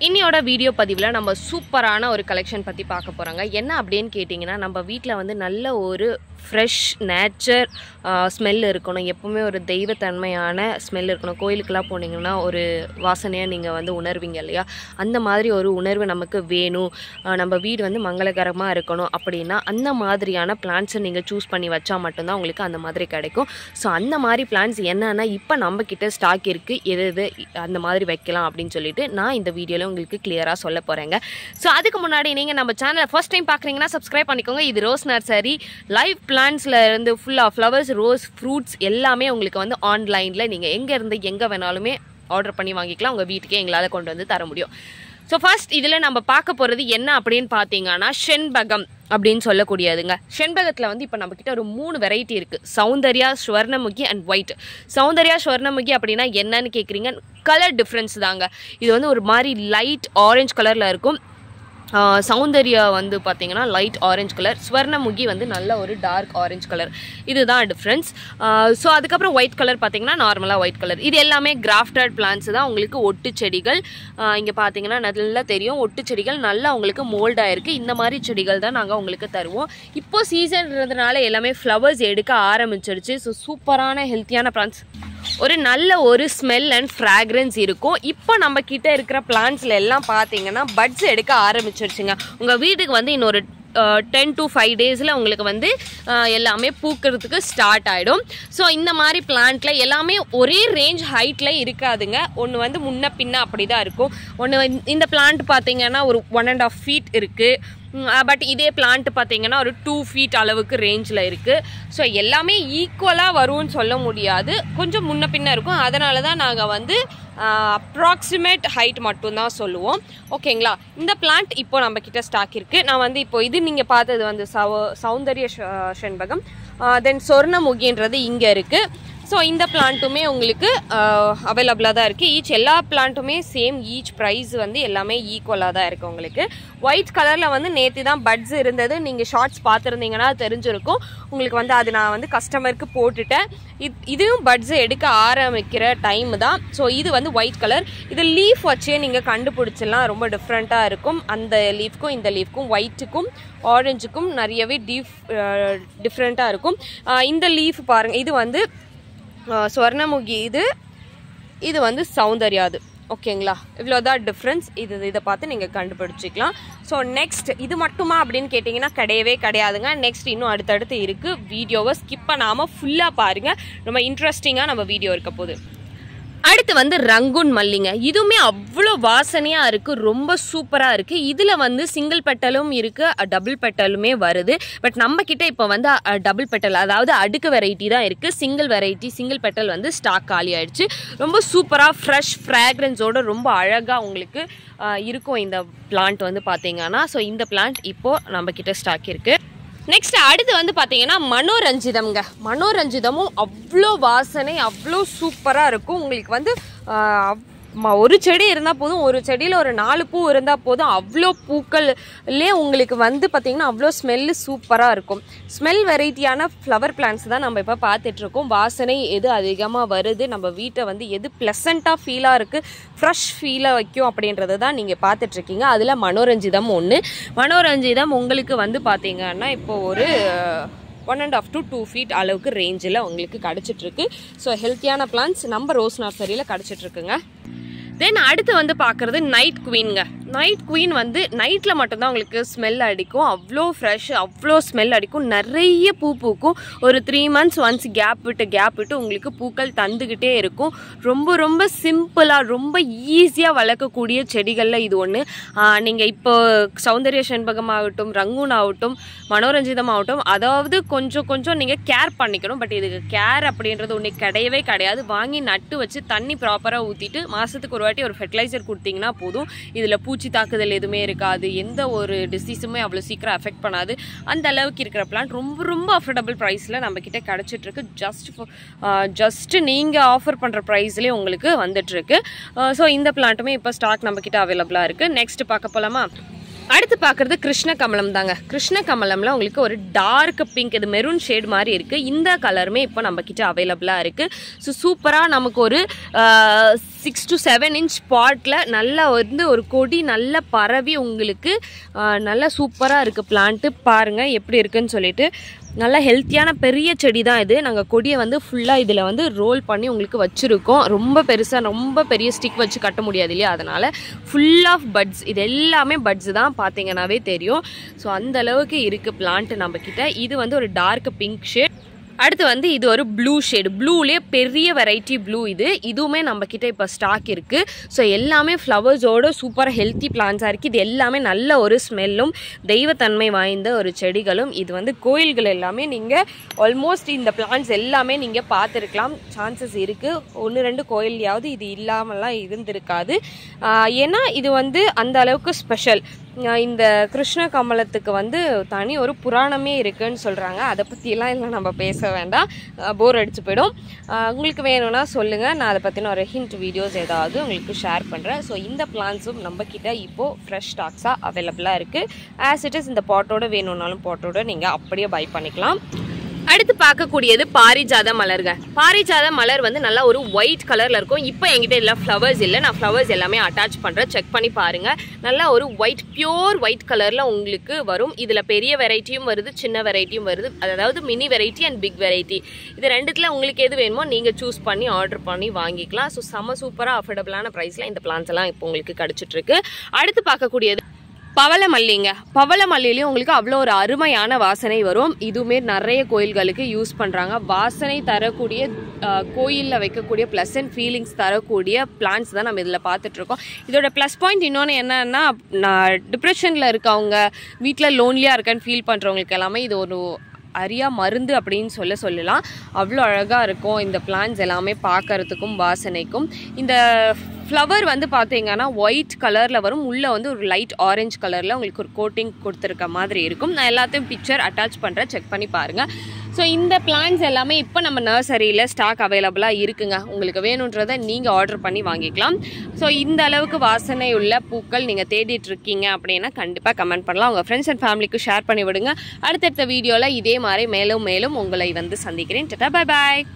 இன்னியோட video பதிவில் நம்ம சூப்பரான ஒரு கலெக்ஷன் பற்றி பார்க்க போகிறோங்க என்ன அப்படின்னு கேட்டிங்கன்னா நம்ம வீட்டில் வந்து நல்ல ஒரு ஃப்ரெஷ் நேச்சர் ஸ்மெல் இருக்கணும் எப்பவுமே ஒரு தெய்வத்தன்மையான ஸ்மெல் இருக்கணும் கோயிலுக்கெல்லாம் போனீங்கன்னா ஒரு வாசனையாக நீங்கள் வந்து உணர்வீங்க இல்லையா அந்த மாதிரி ஒரு உணர்வு நமக்கு வேணும் ஆஹ் நம்ம வீடு வந்து மங்களகரமாக இருக்கணும் அப்படின்னா அந்த மாதிரியான பிளான்ஸை நீங்கள் சூஸ் பண்ணி வச்சா மட்டும்தான் உங்களுக்கு அந்த மாதிரி கிடைக்கும் ஸோ அந்த மாதிரி பிளான்ஸ் என்னன்னா இப்போ நம்ம கிட்ட ஸ்டாக் இருக்குது எது எது அந்த மாதிரி வைக்கலாம் அப்படின்னு சொல்லிட்டு நான் இந்த வீடியோவில் உங்களுக்கு கிளியராக சொல்ல போகிறேங்க ஸோ அதுக்கு முன்னாடி நீங்கள் நம்ம சேனலை ஃபர்ஸ்ட் டைம் பார்க்குறீங்கன்னா சப்ஸ்கிரைப் பண்ணிக்கோங்க இது ரோஸ் நர்சரி லைவ் பிளான்ஸில் இருந்து ஃபுல்லாக ஃப்ளவர்ஸ் ரோஸ் ஃப்ரூட்ஸ் எல்லாமே உங்களுக்கு வந்து ஆன்லைனில் நீங்கள் எங்கே இருந்து எங்கே வேணாலுமே ஆர்டர் பண்ணி வாங்கிக்கலாம் உங்கள் வீட்டுக்கே எங்களால் கொண்டு வந்து தர முடியும் ஸோ ஃபர்ஸ்ட் இதில் நம்ம பார்க்க போகிறது என்ன அப்படின்னு பார்த்தீங்கன்னா ஷென்பகம் அப்படின்னு சொல்லக்கூடியதுங்க ஷென்பகத்தில் வந்து இப்போ நம்மக்கிட்ட ஒரு மூணு வெரைட்டி இருக்குது சௌந்தர்யா ஸ்வர்ணமுகி அண்ட் ஒயிட் சௌந்தர்யா ஸ்வர்ணமுகி அப்படின்னா என்னன்னு கேட்குறீங்க கலர் டிஃப்ரென்ஸ் தாங்க இது வந்து ஒரு மாதிரி லைட் ஆரஞ்சு கலரில் இருக்கும் ஆஹ் சௌந்தர்யா வந்து பார்த்தீங்கன்னா லைட் ஆரஞ்சு கலர் ஸ்வர்ணமுகி வந்து நல்ல ஒரு டார்க் ஆரஞ்சு கலர் இதுதான் டிஃப்ரென்ஸ் ஸோ அதுக்கப்புறம் ஒயிட் கலர் பார்த்தீங்கன்னா நார்மலாக ஒயிட் கலர் இது எல்லாமே கிராஃப்டட் பிளான்ஸ் தான் உங்களுக்கு ஒட்டு செடிகள் இங்கே பார்த்தீங்கன்னா நல்லா தெரியும் ஒட்டு செடிகள் நல்லா உங்களுக்கு மோல்டாக இருக்குது இந்த மாதிரி செடிகள் தான் நாங்கள் உங்களுக்கு தருவோம் இப்போ சீசன்றதுனால எல்லாமே ஃப்ளவர்ஸ் எடுக்க ஆரம்பிச்சிருச்சு ஸோ சூப்பரான ஹெல்த்தியான பிளான்ஸ் ஒரு நல்ல ஒரு ஸ்மெல் அண்ட் ஃப்ராக்ரன்ஸ் இருக்கும் இப்போ நம்ம கிட்ட இருக்கிற பிளான்ட்ஸ்ல எல்லாம் பார்த்தீங்கன்னா பட்ஸ் எடுக்க ஆரம்பிச்சிருச்சுங்க உங்கள் வீட்டுக்கு வந்து இன்னொரு டென் டு ஃபைவ் டேஸில் உங்களுக்கு வந்து அஹ், எல்லாமே பூக்கிறதுக்கு ஸ்டார்ட் ஆகிடும் ஸோ இந்த மாதிரி பிளான்ட்ல எல்லாமே ஒரே ரேஞ்ச் ஹைட்டில் இருக்காதுங்க ஒன்று வந்து முன்ன பின்ன அப்படி தான் இருக்கும் ஒன்று இந்த பிளான்ட் பார்த்தீங்கன்னா ஒரு ஒன் அண்ட் ஆஃப் ஃபீட் இருக்குது பட் இதே பிளான்ட் பார்த்தீங்கன்னா ஒரு டூ ஃபீட் அளவுக்கு ரேஞ்சில் இருக்குது ஸோ எல்லாமே ஈக்குவலாக வரும்னு சொல்ல முடியாது கொஞ்சம் முன்ன பின்ன இருக்கும் அதனால தான் நாங்கள் வந்து அப்ராக்சிமேட் ஹைட் மட்டும்தான் சொல்லுவோம் ஓகேங்களா இந்த பிளான்ட் இப்போ நம்ம கிட்ட ஸ்டாக் இருக்குது நான் வந்து இப்போ இது நீங்கள் பார்த்தது வந்து சவ சௌந்தர்ய ஷ- செண்பகம் தென் சொர்ணமுகின்றது இங்கே இருக்குது ஸோ இந்த பிளான்ட்டுமே உங்களுக்கு அவைலபிளாக தான் இருக்குது ஈச் எல்லா பிளான்ட்டுமே சேம் ஈச் ப்ரைஸ் வந்து எல்லாமே ஈக்குவலாக தான் இருக்குது உங்களுக்கு ஒயிட் கலரில் வந்து நேற்று தான் பட்ஸ் இருந்தது நீங்கள் ஷார்ட்ஸ் பார்த்துருந்தீங்கன்னா தெரிஞ்சிருக்கும் உங்களுக்கு வந்து அது நான் வந்து கஸ்டமருக்கு போட்டுட்டேன் இது இதுவும் பட்ஸ் எடுக்க ஆரம்பிக்கிற டைம் தான் ஸோ இது வந்து ஒயிட் கலர் இது லீஃப் வச்சே நீங்கள் கண்டுபிடிச்சிடலாம் ரொம்ப டிஃப்ரெண்ட்டாக இருக்கும் அந்த லீஃப்க்கும் இந்த லீஃப்க்கும் ஒயிட்டுக்கும் ஆரஞ்சுக்கும் நிறையவே டீஃப் டிஃப்ரெண்ட்டாக இருக்கும் ஆஹ் இந்த லீஃப் பாருங்கள் இது வந்து ஆஹ் ஸ்வர்ணமுகி இது இது வந்து சௌந்தர்யா அது ஓகேங்களா இவ்வளோதான் டிஃப்ரென்ஸ் இது இதை பார்த்து நீங்கள் கண்டுபிடிச்சிக்கலாம் ஸோ நெக்ஸ்ட் இது மட்டுமா அப்படின்னு கேட்டிங்கன்னா கிடையவே கிடையாதுங்க நெக்ஸ்ட் இன்னும் அடுத்தடுத்து இருக்குது வீடியோவை ஸ்கிப் பண்ணாமல் ஃபுல்லாக பாருங்கள் ரொம்ப இன்ட்ரெஸ்டிங்காக நம்ம வீடியோ இருக்க போகுது அடுத்து வந்து ரங்குன் மல்லிங்க இதுவுமே அவ்வளோ வாசனையாக இருக்குது ரொம்ப சூப்பராக இருக்குது இதில் வந்து சிங்கிள் பெட்டலும் இருக்குது டபுள் பெட்டலுமே வருது பட் நம்ம கிட்ட இப்போ வந்து டபுள் பெட்டல் அதாவது அடுக்கு வெரைட்டி தான் இருக்குது சிங்கிள் வெரைட்டி சிங்கிள் பெட்டல் வந்து ஸ்டாக் காலி ஆயிடுச்சு ரொம்ப சூப்பராக ஃப்ரெஷ் ஃப்ராக்ரன்ஸோட ரொம்ப அழகாக உங்களுக்கு அஹ், இருக்கும் இந்த பிளான்ட் வந்து பார்த்தீங்கன்னா ஸோ இந்த பிளான்ட் இப்போது நம்ம கிட்ட ஸ்டாக் இருக்குது நெக்ஸ்ட் அடுத்து வந்து பார்த்தீங்கன்னா மனோரஞ்சிதம்ங்க மனோரஞ்சிதமும் அவ்வளோ வாசனை அவ்வளோ சூப்பராக இருக்கும் உங்களுக்கு வந்து ஆஹ், அவ்- ம- ஒரு செடி இருந்தால் போதும் ஒரு செடியில் ஒரு நாலு பூ இருந்தால் போதும் அவ்வளோ பூக்கள்லே உங்களுக்கு வந்து பார்த்தீங்கன்னா அவ்வளோ ஸ்மெல்லு சூப்பராக இருக்கும் ஸ்மெல் வெரைட்டியான ஃப்ளவர் பிளான்ஸ் தான் நம்ம இப்போ பார்த்துட்ருக்கோம் வாசனை எது அதிகமாக வருது நம்ம வீட்டை வந்து எது ப்ளசண்ட்டாக ஃபீலாக இருக்குது ஃப்ரெஷ் ஃபீலாக வைக்கும் அப்படின்றது தான் நீங்கள் பார்த்துட்ருக்கீங்க அதில் மனோரஞ்சிதம் ஒன்று மனோரஞ்சிதம் உங்களுக்கு வந்து பார்த்தீங்கன்னா இப்போ ஒரு one and half to two feet அளவுக்கு ரேஞ்சில் உங்களுக்கு கிடச்சிட்ருக்கு ஸோ ஹெல்த்தியான பிளான்ஸ் நம்ம ரோஸ் நர்சரியில் கிடச்சிட்ருக்குங்க தென் அடுத்து வந்து பார்க்குறது நைட் குவீனுங்க நைட் குவீன் வந்து நைட்டில் மட்டும்தான் உங்களுக்கு ஸ்மெல் அடிக்கும் அவ்வளோ ஃப்ரெஷ் அவ்வளோ ஸ்மெல் அடிக்கும் நிறைய பூ பூக்கும் ஒரு த்ரீ மந்த்ஸ் ஒன்ஸ் கேப் விட்டு கேப் விட்டு உங்களுக்கு பூக்கள் தந்துக்கிட்டே இருக்கும் ரொம்ப ரொம்ப சிம்பிளாக ரொம்ப ஈஸியாக வளர்க்கக்கூடிய செடிகளில் இது ஒன்று நீங்கள் இப்போ சௌந்தர்ய செண்பகம் ஆகட்டும் ரங்கூன் ஆகட்டும் மனோரஞ்சிதம் ஆகட்டும் அதாவது கொஞ்சம் கொஞ்சம் நீங்கள் கேர் பண்ணிக்கணும் பட் இதுக்கு கேர் அப்படின்றது ஒன்று கிடையவே கிடையாது வாங்கி நட்டு வச்சு தண்ணி ப்ராப்பராக ஊற்றிட்டு மாதத்துக்கு ஒரு வாட்டி ஒரு ஃபெர்டிலைசர் கொடுத்தீங்கன்னா போதும் இதில் பூச்சி தாக்குதல் எதுவுமே இருக்காது எந்த ஒரு டிசீஸுமே அவ்வளோ சீக்கிரம் அஃபெக்ட் பண்ணாது அந்த அளவுக்கு இருக்கிற பிளான்ட் ரொம்ப ரொம்ப அஃபோர்டபுள் ப்ரைஸில் நம்மக்கிட்ட கிடச்சிட்ருக்கு ஜஸ்ட் ஜஸ்ட் நீங்கள் ஆஃபர் பண்ணுற ப்ரைஸ்லேயே உங்களுக்கு வந்துட்டுருக்கு ஸோ இந்த பிளான்ட்டுமே இப்போ ஸ்டாக் நம்மக்கிட்ட அவைலபிளாக இருக்குது நெக்ஸ்ட் பார்க்க போகலாமா அடுத்து பார்க்குறது கிருஷ்ண கமலம் தாங்க கிருஷ்ண கமலம்ல உங்களுக்கு ஒரு டார்க் பிங்க் இது மெரூன் ஷேட் மாதிரி இருக்குது இந்த கலருமே இப்போ நம்ம கிட்ட அவைலபிளாக இருக்குது ஸோ சூப்பராக நமக்கு ஒரு சிக்ஸ் டு செவன் இன்ச் பாட்டில் நல்லா வந்து ஒரு கொடி நல்லா பரவி உங்களுக்கு ஆஹ், நல்லா சூப்பராக இருக்குது பிளான்ட்டு பாருங்கள் எப்படி இருக்குன்னு சொல்லிட்டு நல்ல ஹெல்த்தியான பெரிய செடி தான் இது நாங்கள் கொடியை வந்து ஃபுல்லாக இதில் வந்து ரோல் பண்ணி உங்களுக்கு வச்சுருக்கோம் ரொம்ப பெருசாக ரொம்ப பெரிய ஸ்டிக் வச்சு கட்ட முடியாது இல்லையா அதனால் ஃபுல் ஆஃப் பட்ஸ் இது எல்லாமே பட்ஸ் தான் பார்த்தீங்கன்னாவே தெரியும் ஸோ அந்த அளவுக்கு இருக்குது பிளான்ட் நம்ம கிட்ட இது வந்து ஒரு டார்க் பிங்க் ஷேட் அடுத்து வந்து இது ஒரு ப்ளூ ஷேடு ப்ளூலே பெரிய வெரைட்டி ப்ளூ இது இதுவுமே நம்ம கிட்ட இப்போ ஸ்டாக் இருக்குது ஸோ எல்லாமே ஃப்ளவர்ஸோட சூப்பர் ஹெல்த்தி பிளான்ஸாக இருக்குது இது எல்லாமே நல்ல ஒரு ஸ்மெல்லும் தெய்வத்தன்மை வாய்ந்த ஒரு செடிகளும் இது வந்து கோயில்கள் எல்லாமே நீங்கள் ஆல்மோஸ்ட் இந்த பிளான்ஸ் எல்லாமே நீங்கள் பார்த்துருக்கலாம் சான்சஸ் இருக்குது ஒன்று ரெண்டு கோயில்லையாவது இது இல்லாமலாம் இருந்திருக்காது ஆஹ் ஏன்னா இது வந்து அந்த அளவுக்கு ஸ்பெஷல் இந்த கிருஷ்ண கமலத்துக்கு வந்து தனி ஒரு புராணமே இருக்குன்னு சொல்கிறாங்க அதை பற்றியெல்லாம் இல்லை நம்ம பேச வேண்டாம் போர் அடிச்சு போயிடும் ஆஹ் உங்களுக்கு வேணும்னா சொல்லுங்கள் நான் அதை பற்றின ஒரு ஹிண்ட் வீடியோஸ் ஏதாவது உங்களுக்கு ஷேர் பண்ணுறேன் ஸோ இந்த பிளான்ஸும் நம்ம கிட்ட இப்போது ஃப்ரெஷ் ஸ்டாக்ஸாக அவைலபிளாக இருக்குது ஆஸ் இட் இஸ் இந்த பாட்டோட வேணும்னாலும் பாட்டோட நீங்கள் அப்படியே பை பண்ணிக்கலாம் அடுத்து பார்க்கக்கூடியது பாரிஜாத மலர்க பாரிஜாத மலர் வந்து நல்லா ஒரு ஒயிட் கலர்ல இருக்கும் இப்போ என்கிட்ட இல்லை ஃப்ளவர்ஸ் இல்லை நான் ஃப்ளவர்ஸ் எல்லாமே அட்டாச் பண்றேன் செக் பண்ணி பாருங்க நல்லா ஒரு ஒயிட் பியோர் ஒயிட் கலர்ல உங்களுக்கு வரும் இதுல பெரிய வெரைட்டியும் வருது சின்ன வெரைட்டியும் வருது அதாவது mini variety and big variety இது ரெண்டுத்துல உங்களுக்கு எது வேணுமோ நீங்க சூஸ் பண்ணி ஆர்டர் பண்ணி வாங்கிக்கலாம் ஸோ செம சூப்பராக அஃபோர்டபுளான ப்ரைஸ்ல இந்த பிளான்ஸ் எல்லாம் இப்போ உங்களுக்கு கிடைச்சிட்டு இருக்கு அடுத்து பார்க்கக்கூடியது பவள மல்லிங்க பவள மல்லிலையும் உங்களுக்கு அவ்வளோ ஒரு அருமையான வாசனை வரும் இதுவுமே நிறைய கோயில்களுக்கு யூஸ் பண்ணுறாங்க வாசனை தரக்கூடிய கோயிலில் வைக்கக்கூடிய ப்ளசன்ட் ஃபீலிங்ஸ் தரக்கூடிய பிளான்ஸ் தான் நம்ம இதில் பார்த்துட்ருக்கோம் இதோட ப்ளஸ் பாயிண்ட் இன்னொன்று என்னன்னா நான் டிப்ரெஷனில் இருக்கவங்க வீட்டில் லோன்லியாக இருக்கேன்னு ஃபீல் பண்ணுறவங்களுக்கு எல்லாமே இது ஒரு அரியா மருந்து அப்படின்னு சொல்ல சொல்லலாம் அவ்வளோ அழகாக இருக்கும் இந்த பிளான்ஸ் எல்லாமே பார்க்கறதுக்கும் வாசனைக்கும் இந்த ஃப்ளவர் வந்து பார்த்தீங்கன்னா ஒயிட் கலரில் வரும் உள்ளே வந்து ஒரு லைட் ஆரஞ்சு கலரில் உங்களுக்கு ஒரு கோட்டிங் கொடுத்துருக்க மாதிரி இருக்கும் நான் எல்லாத்தையும் பிக்சர் அட்டாச் பண்ணுறேன் செக் பண்ணி பாருங்கள் ஸோ இந்த பிளான்ஸ் எல்லாமே இப்போ நம்ம நர்சரியில் ஸ்டாக் அவைலபிளாக இருக்குங்க உங்களுக்கு வேணுன்றதை நீங்கள் ஆர்டர் பண்ணி வாங்கிக்கலாம் ஸோ இந்த அளவுக்கு வாசனை உள்ள பூக்கள் நீங்கள் தேடிட்டு இருக்கீங்க அப்படின்னா கண்டிப்பாக கமெண்ட் பண்ணலாம் உங்கள் ஃப்ரெண்ட்ஸ் அண்ட் ஃபேமிலிக்கு ஷேர் பண்ணி விடுங்க அடுத்தடுத்த வீடியோவில் இதே மாதிரி மேலும் மேலும் உங்களை வந்து சந்திக்கிறேன் டட்டா பை பாய்